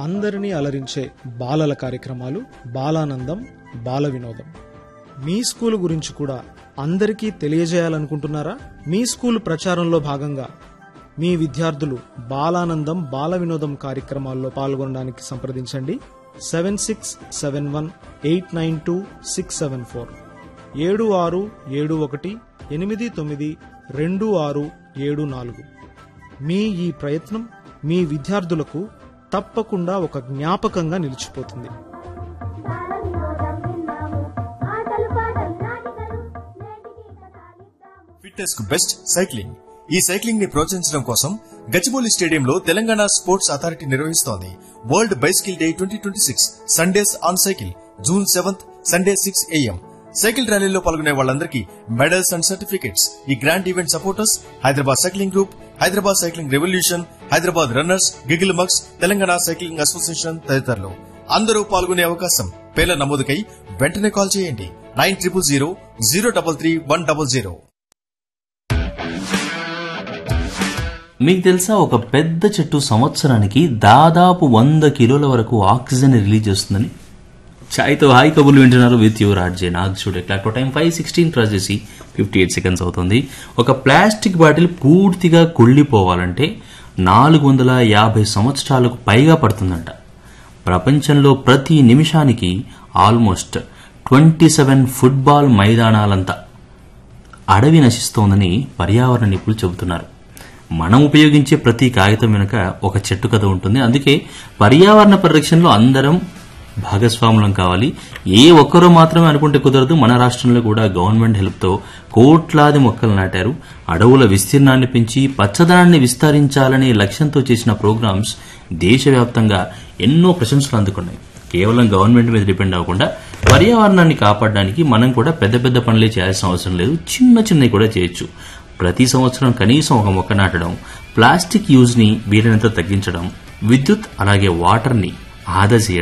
అందరినీ అలరించే బాలల కార్యక్రమాలు బాలానందం బాల వినోదం మీ స్కూల్ గురించి కూడా అందరికీ తెలియజేయాలనుకుంటున్నారా మీ స్కూల్ ప్రచారంలో భాగంగా మీ విద్యార్థులు బాలానందం బాల వినోదం కార్యక్రమాల్లో పాల్గొనడానికి సంప్రదించండి seven six seven one eight nine two six seven four ఏడు ఆరు ఏడు ఒకటి ఎనిమిది తొమ్మిది రెండు ఆరు ఏడు నాలుగు మీ ఈ ప్రయత్నం మీ విద్యార్థులకు తప్పకుండా ఒక జ్ఞాపకంగా నిలిచిపోతుంది ఆటలు పాటలు నాటికలు నేటికి కథాలిద్దాము ఫిట్నెస్ కు బెస్ట్ సైక్లింగ్ ఈ సైక్లింగ్ ని ప్రోత్సహించడం కోసం గచ్చిబౌలి స్టేడియంలో తెలంగాణ స్పోర్ట్స్ అథారిటీ నిర్వహిస్తోంది world bicycle day twenty twenty six Sundays on cycle June seventh Sunday six AM cycle ర్యాలీలో పాల్గొనే వాళ్ళందరికీ మెడల్స్ అండ్ సర్టిఫికెట్స్ ఈ grand event supporters Hyderabad cycling group Hyderabad cycling revolution Hyderabad runners గిగిల్ మక్స్ తెలంగాణ సైక్లింగ్ అసోసియేషన్ తదితరులు అందరూ పాల్గొనే అవకాశం పేర్ల నమోదుకై వెంటనే కాల్ చేయండి nine triple zero zero double three one double zero మీకు తెలుసా ఒక పెద్ద చెట్టు సంవత్సరానికి దాదాపు వంద కిలోల వరకు ఆక్సిజన్ రిలీజ్ చేస్తుందని ఛాయ్తో హాయ్ కబుర్లు వింటున్నారు విత్ యువర్ ఆర్జే నాగ్జుడ్ clock time five sixteen cross చేసి ఫిఫ్టీ ఎయిట్ సెకండ్స్ అవుతుంది ఒక ప్లాస్టిక్ బాటిల్ పూర్తిగా కుళ్ళిపోవాలంటే నాలుగు వందల యాభై సంవత్సరాలకు పైగా పడుతుందంట ప్రపంచంలో ప్రతి నిమిషానికి ఆల్మోస్ట్ ట్వంటీ సెవెన్ ఫుట్బాల్ మైదానాలంత అడవి నశిస్తోందని పర్యావరణ నిపుణులు చెబుతున్నారు మనం ఉపయోగించే ప్రతి కాగితం వెనుక ఒక చెట్టు కథ ఉంటుంది అందుకే పర్యావరణ పరిరక్షణలో అందరం భాగస్వాములం కావాలి ఏ ఒక్కరూ మాత్రమే అనుకుంటే కుదరదు మన రాష్ట్రంలో కూడా గవర్నమెంట్ హెల్ప్తో కోట్లాది మొక్కలు నాటారు అడవుల విస్తీర్ణాన్ని పెంచి పచ్చదనాన్ని విస్తరించాలనే లక్ష్యంతో చేసిన ప్రోగ్రామ్స్ దేశవ్యాప్తంగా ఎన్నో ప్రశంసలు అందుకున్నాయి కేవలం గవర్నమెంట్ మీద డిపెండ్ అవ్వకుండా పర్యావరణాన్ని కాపాడడానికి మనం కూడా పెద్ద పెద్ద పనులే చేయాల్సిన అవసరం లేదు చిన్న చిన్నవి కూడా చేయొచ్చు ప్రతి సంవత్సరం కనీసం ఒక మొక్క నాటడం ప్లాస్టిక్ యూజ్ ని వీలైనంత తగ్గించడం విద్యుత్ అలాగే వాటర్ ని ఆదా చేయడం